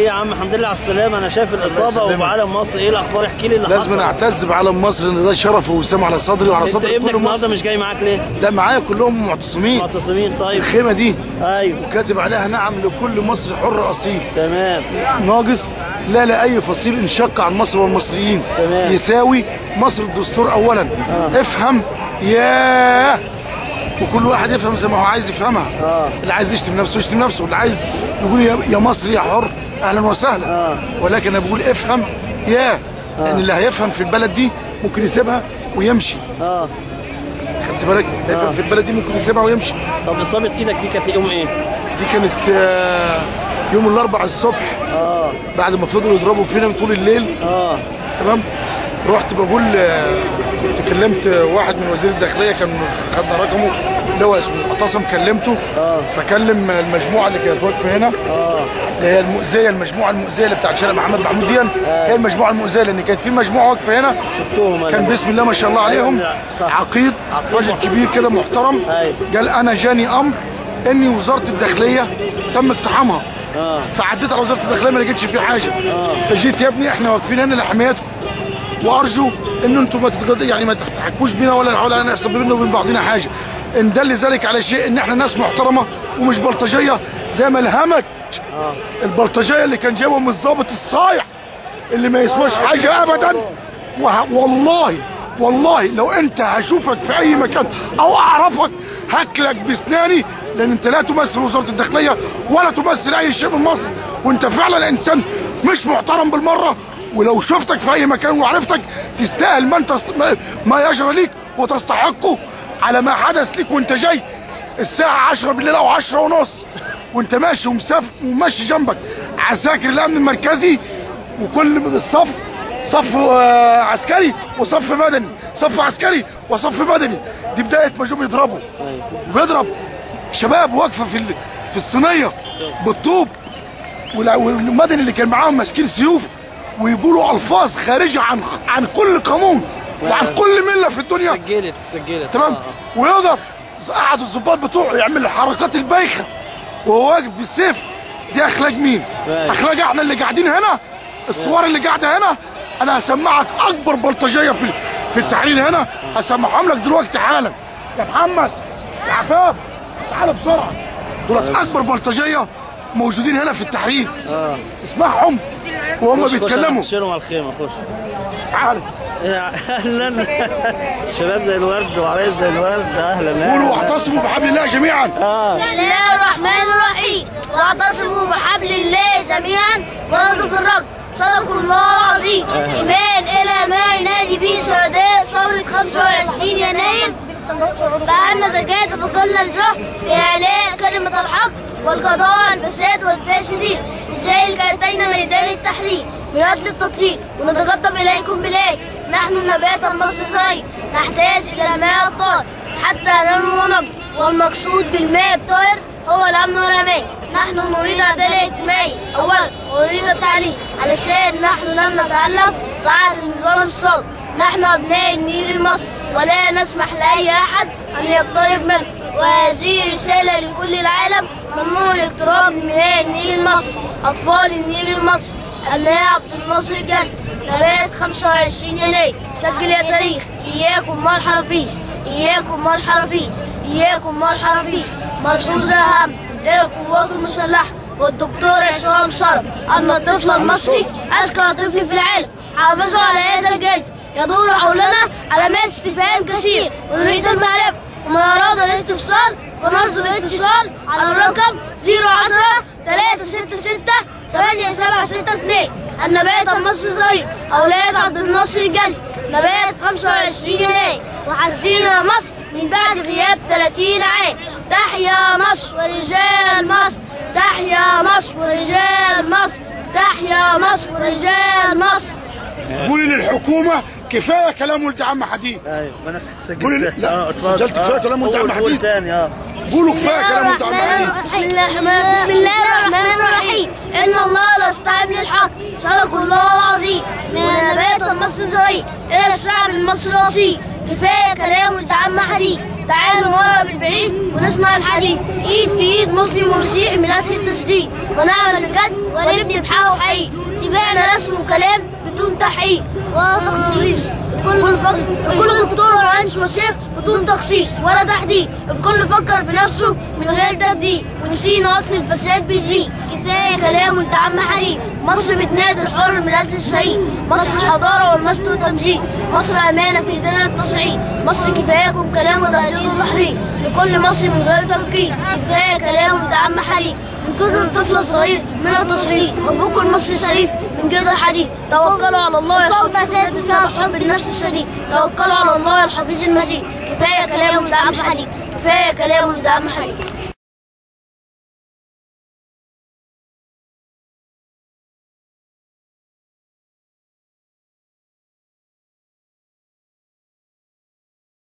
ايه يا عم الحمد لله على السلامه انا شايف الاصابه يسلمك. وعالم مصر ايه الاخبار احكي لي اللي لازم حصل أنا اعتز بعلم مصر ان ده شرف وسام على صدري وعلى انت صدر ابنك كل النهارده مصر مش جاي معاك ليه لا معايا كلهم معتصمين معتصمين طيب الخيمه دي ايوه وكاتب عليها نعم لكل مصري حر اصيل تمام ناقص لا لاي فصيل انشق عن مصر والمصريين تمام. يساوي مصر الدستور اولا افهم ياه وكل واحد يفهم زي ما هو عايز يفهمها آه. اللي عايز يشتم نفسه يشتم نفسه اللي عايز يقول يا يا مصري يا حر اهلا وسهلا آه. ولكن انا بقول افهم ياه لان اللي هيفهم في البلد دي ممكن يسيبها ويمشي اه خدت بالك اللي هيفهم في البلد دي ممكن يسيبها ويمشي طب اصابه ايدك دي كانت يوم ايه دي كانت آه، يوم الاربعاء الصبح اه بعد ما فضلوا يضربوا فينا طول الليل اه تمام رحت بقول آه، كنت كلمت واحد من وزير الداخليه كان خدنا رقمه اللي هو اسمه معتصم كلمته آه. فكلم المجموعه اللي كانت واقفه هنا اه اللي هي المؤذيه المجموعه المؤذيه اللي بتاعت شارع محمد محمود دي هي المجموعه المؤذيه لان كان في مجموعه واقفه هنا شفتهم انا كان بسم الله ما شاء الله عليهم أيوة، صح. عقيد عقيد راجل محترم. كبير كده محترم أيوة. قال انا جاني امر اني وزاره الداخليه تم اقتحامها اه فعديت على وزاره الداخليه ما لقيتش فيه حاجه فجيت يا ابني احنا واقفين هنا لحمايتكم وارجو ان انتم ما تتغد... يعني ما تحكوش بينا ولا ولا نحسب بينا وبين بعضنا حاجه ان دل ذلك على شيء ان احنا ناس محترمه ومش بلطجيه زي ما الهمج البلطجيه اللي كان جايبهم الضابط الصايع اللي ما يسواش حاجه ابدا وه... والله والله لو انت هشوفك في اي مكان او اعرفك هاكلك باسناني لان انت لا تمثل وزاره الداخليه ولا تمثل اي شيء من مصر وانت فعلا انسان مش محترم بالمره ولو شفتك في اي مكان وعرفتك تستاهل ما انت ما- ما يجرى ليك وتستحقه على ما حدث ليك وانت جاي الساعه 10 بالليل او 10 ونص وانت ماشي ومسافر وماشي جنبك عساكر الامن المركزي وكل من الصف صف آه، عسكري وصف مدني صف عسكري وصف مدني دي بدايه ما جم يضربوا وبيضرب شباب واقفه في ال- في الصينيه بالطوب والع- والمدني اللي كان معاهم ماسكين سيوف ويقولوا الفاظ خارجه عن عن كل قانون وعن كل مله في الدنيا سجلت سجلت تمام آه. ويقف قعد الظباط بتوعه يعمل الحركات البايخه وهو واقف بالسيف دي اخلاق مين؟ أيوة. اخلاق احنا اللي قاعدين هنا الصور اللي قاعده هنا انا هسمعك اكبر بلطجيه في في التحرير هنا هسمعهم لك دلوقتي حالا يا محمد يا عفاف تعال بسرعه دولت اكبر بلطجيه موجودين هنا في التحرير اسمعهم وهم خش- خش بيتكلموا خش لهم على الخيمه خش تعال اهلا شباب زي الورد وعرايس زي الورد اهلا قولوا أهلاً. واعتصموا بحبل الله جميعا بسم الله الرحمن الرحيم واعتصموا بحبل الله جميعا ولا تفرقوا صدق الله العظيم إيمان إلى ما ينادي به شهداء ثورة 25 يناير بأن زكاة فكل الجهد بإعلاء كلمة الحق والقضاء على الفساد والفاسدين لذلك أتينا ميدان التحرير من أجل التطهير ونتقدم إليكم بلاد نحن النبات المصري نحتاج إلى الماء الطاهر حتى ننمو ونبض والمقصود بالماء الطاهر هو الأمن والأمان نحن نريد عدالة اجتماعية أولا ونريد التعليم علشان نحن لم نتعلم بعد النظام السابق نحن أبناء النيل المصري ولا نسمح لأي أحد أن يقترب منه وهذه رسالة لكل العالم ممنوع الاقتراب من مياه النيل المصري أطفال النيل المصري أبناء عبد الناصر الجد نبات 25 يناير سجل يا تاريخ إياكم مال حرافيش إياكم مال حرافيش إياكم مال حرافيش ملحوظة أهم للقوات المسلحة والدكتور عصام شرف أن الطفل المصري أذكى طفل في العالم حافظوا على هذا الجيش يدور حولنا علامات استفهام كثير ونريد المعرفة ومن أراد الاستفسار فنرجو الاتصال على الرقم 010 366 8762 النبات المصري الصغير أولاد عبد الناصر الجلي نبات 25 يناير وحسدينا مصر من بعد غياب 30 عام تحيا مصر ورجال مصر تحيا مصر ورجال مصر تحيا مصر ورجال مصر قولي للحكومه كفايه كلام ولد عم حديد ايوه ما انا سجلت قولي لا، آه، اتفضل. سجلت كفاية آه، كلام وانت قول- عم قول حديد. تاني اه قولوا كفايه كلام ولد عم حديد بسم الله الرحمن بسم الله الرحمن الرحيم ان الله لا يستعين للحق صدق الله العظيم من النبات المصري الزهير الى الشعب المصري الاصيل كفايه كلام ولد عم حديد تعالوا نقرب البعيد ونسمع الحديث ايد في ايد مسلم ومسيحي من اجل التشديد ونعمل بجد ونبني بحق حقيقي سمعنا رسم وكلام بدون تحقيق ولا تخصيص الكل فكر الكل دكتور وعنش وشيخ بدون تخصيص ولا تحديد الكل فكر في نفسه من غير تجديد ونسينا اصل الفساد بيزيد كفايه كلام وانت عم حريم مصر بتنادي الحر من اجل الشهيد مصر حضاره والمجد وتمجيد مصر امانه في ايدينا التصعيد مصر كفاياكم كلام وتهديد وتحريض لكل مصري من غير تنقيد كفايه كلام وانت عم حريم انقذ الطفل الصغير من التصريف وفوق المصري شريف من جد الحديد توكلوا على الله الفوضى زاد بسبب حب النفس الشديد توكلوا على الله الحفيظ المجيد كفايه كلام وانت عم حديد كفايه كلام وانت عم حديد